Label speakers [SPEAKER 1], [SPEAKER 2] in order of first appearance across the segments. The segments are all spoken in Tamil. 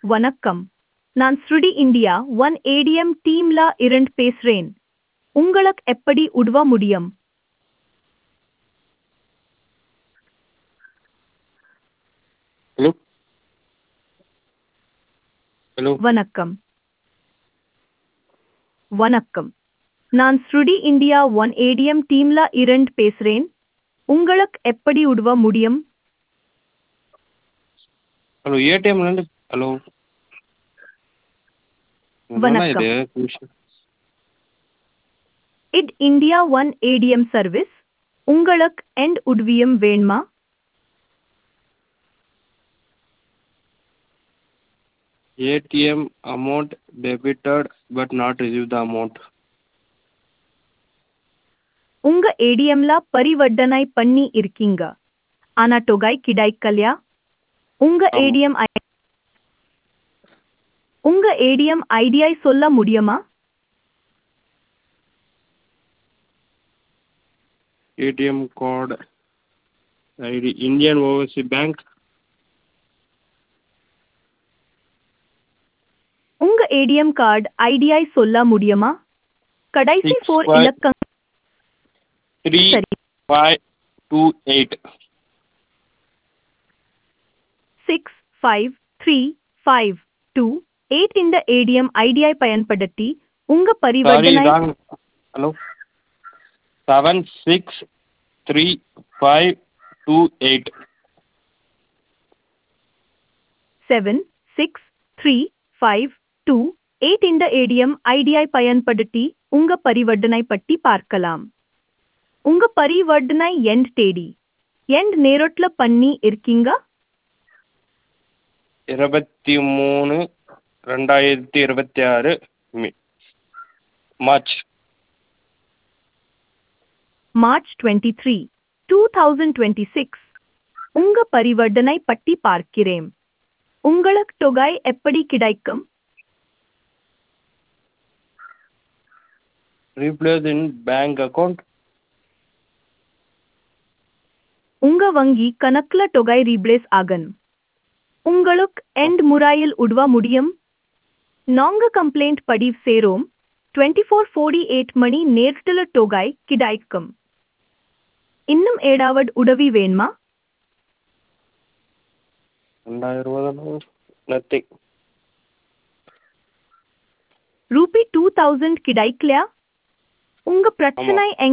[SPEAKER 1] வணக்கம் நான் ஸ்ருடி இந்தியா ஒன் ஏடிஎம் டீம்ல இருந்து பேசுறேன் உங்களுக்கு எப்படி உதவ முடியும்
[SPEAKER 2] ஹலோ ஹலோ
[SPEAKER 1] வணக்கம் வணக்கம் நான் ஸ்ருடி இந்தியா ஒன் ஏடிஎம் டீம்ல இருந்து பேசுறேன் உங்களுக்கு எப்படி உதவ முடியும்
[SPEAKER 2] ஹலோ ஏடிஎம்லேருந்து ஹலோ என்னண்ணா
[SPEAKER 1] வணக்கம்.
[SPEAKER 2] இது நிமிஷம்
[SPEAKER 1] it India one ATM service உங்களுக்கு எண்ட் உதவியும் வேணுமா
[SPEAKER 2] ATM amount debited but not receive the amount
[SPEAKER 1] உங்க ஏடிஎம்ல பரிவர்த்தனை பண்ணி இருக்கீங்க ஆனா தொகை கிடைக்கலையா உங்க
[SPEAKER 2] ஆமா.
[SPEAKER 1] ஏடிஎம் உங்க ஏடிஎம் ஐடியை சொல்ல முடியுமா
[SPEAKER 2] ATM card ID Indian overseas bank
[SPEAKER 1] உங்க ஏடிஎம் கார்டு ஐடியை சொல்ல முடியுமா கடைசி
[SPEAKER 2] Six
[SPEAKER 1] ஃபோர்
[SPEAKER 2] five-
[SPEAKER 1] இலக்கம்
[SPEAKER 2] த்ரீ
[SPEAKER 1] சரி
[SPEAKER 2] five two eight
[SPEAKER 1] six five three five two eight இந்த ஏடிஎம் ஐடியை பயன்படுத்தி உங்க
[SPEAKER 2] சாரி
[SPEAKER 1] பரிவர்த்தனை
[SPEAKER 2] wrong hello seven six three five two eight
[SPEAKER 1] seven six three five two eight இந்த ஏடிஎம் ஐடியை பயன்படுத்தி உங்க பரிவர்த்தனை பற்றி பார்க்கலாம் உங்க பரிவர்த்தனை எண்ட் தேடி எண்ட் நேரத்துல பண்ணி இருக்கீங்க
[SPEAKER 2] இருபத்தி மூணு ரெண்டாயிரத்தி இருபத்தி ஆறு May March
[SPEAKER 1] March twenty three two thousand twenty six உங்க பரிவர்த்தனை பற்றி பார்க்கிறேன் உங்களுக்கு தொகை எப்படி கிடைக்கும்
[SPEAKER 2] replace in bank account
[SPEAKER 1] உங்க வங்கி கணக்குல தொகை ரீப்ளேஸ் ஆகணும் உங்களுக்கு எண்ட் முறையில் உதவ முடியும் நாங்க கம்ப்ளைண்ட் பதிவு சேரோம் டுவெண்ட்டி ஃபோர் ஃபோர்டி எயிட் மணி நேரத்தில் தொகை கிடைக்கும் இன்னும் ஏதாவது உதவி வேணுமா
[SPEAKER 2] ரெண்டாயிரம் ரூபா தானே நத்திங்
[SPEAKER 1] ரூபி டூ தௌசண்ட் கிடைக்கலையா உங்க பிரச்சனை எங்க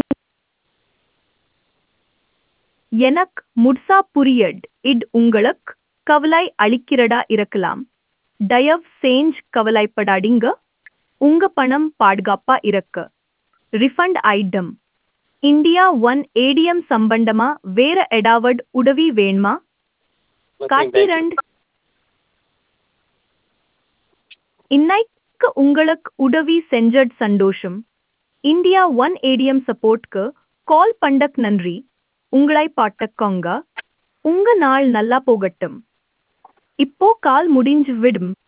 [SPEAKER 1] எனக்கு முட்சா புரியட் இட் உங்களுக்கு கவலை அளிக்கிறதா இருக்கலாம் தயவு செஞ்சு கவலைப்படாதீங்க உங்க பணம் பாதுகாப்பா இருக்கு refund item India one ATM சம்பந்தமா வேற ஏதாவது உதவி வேணுமா காட்டி ரெண்டு இன்னைக்கு உங்களுக்கு உதவி செஞ்சட் சந்தோஷம் இந்தியா ஒன் ஏடிஎம் சப்போர்ட்க்கு கால் பண்டக் நன்றி உங்களை பாட்டக்கோங்க உங்க நாள் நல்லா போகட்டும் இப்போ கால் முடிஞ்சு விடும்